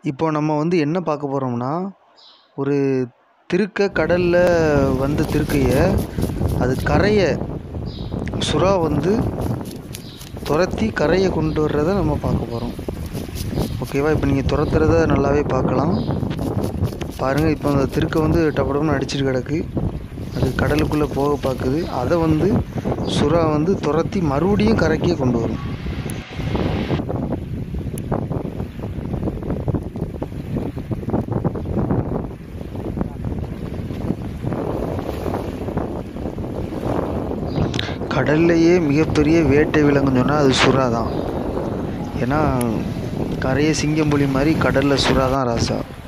இப்போ நம்ம வந்து என்ன பார்க்க போகிறோம்னா ஒரு திருக்க கடலில் வந்த திருக்கையை அது கரையை சுறா வந்து துரத்தி கரையை கொண்டு வர்றதை நம்ம பார்க்க போகிறோம் ஓகேவா இப்போ நீங்கள் துரத்துறத நல்லாவே பார்க்கலாம் பாருங்கள் இப்போ அந்த திருக்கை வந்து டப்படம்னு அடிச்சிட்டு கிடக்கு அது கடலுக்குள்ளே போக பார்க்குது அதை வந்து சுறா வந்து துரத்தி மறுபடியும் கரைக்கே கொண்டு வரும் கடல்லையே மிகப்பெரிய வேட்டை விலங்குன்னு சொன்னால் அது சுறா தான் ஏன்னா கரையை சிங்கம்புலி மாதிரி கடலில் சுறா தான் ராசா